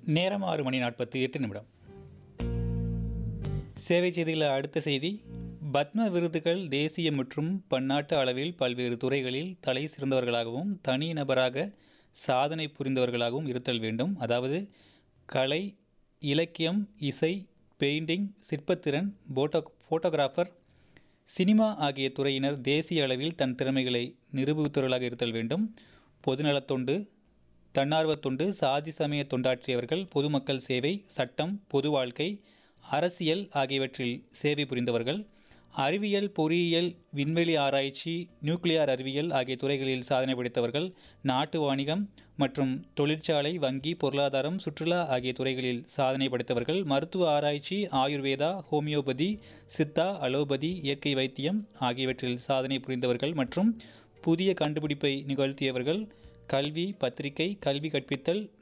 நேரம் ஆறு மணி நாற்பத்தி எட்டு நிமிடம் சேவை செய்தியில் அடுத்த செய்தி பத்ம விருதுகள் தேசிய மற்றும் பன்னாட்டு அளவில் பல்வேறு துறைகளில் தலை சிறந்தவர்களாகவும் தனி நபராக சாதனை புரிந்தவர்களாகவும் இருத்தல் வேண்டும் அதாவது கலை இலக்கியம் இசை பெயிண்டிங் சிற்பத்திறன் போட்டோ ஃபோட்டோகிராஃபர் சினிமா ஆகிய துறையினர் தேசிய அளவில் தன் திறமைகளை நிரூபித்தவர்களாக இருத்தல் வேண்டும் பொதுநலத்தொண்டு தன்னார்வத் தொண்டு சாதி சமய தொண்டாற்றியவர்கள் பொதுமக்கள் சேவை சட்டம் பொது வாழ்க்கை அரசியல் ஆகியவற்றில் சேவை புரிந்தவர்கள் அறிவியல் பொறியியல் விண்வெளி ஆராய்ச்சி நியூக்ளியார் அறிவியல் ஆகிய துறைகளில் சாதனை படைத்தவர்கள் நாட்டு வாணிகம் மற்றும் தொழிற்சாலை வங்கி பொருளாதாரம் சுற்றுலா ஆகிய துறைகளில் சாதனை படைத்தவர்கள் மருத்துவ ஆராய்ச்சி ஆயுர்வேதா ஹோமியோபதி சித்தா அலோபதி இயற்கை வைத்தியம் ஆகியவற்றில் சாதனை புரிந்தவர்கள் மற்றும் புதிய கண்டுபிடிப்பை நிகழ்த்தியவர்கள் கல்வி பத்திரிகை கல்வி கற்பித்தல்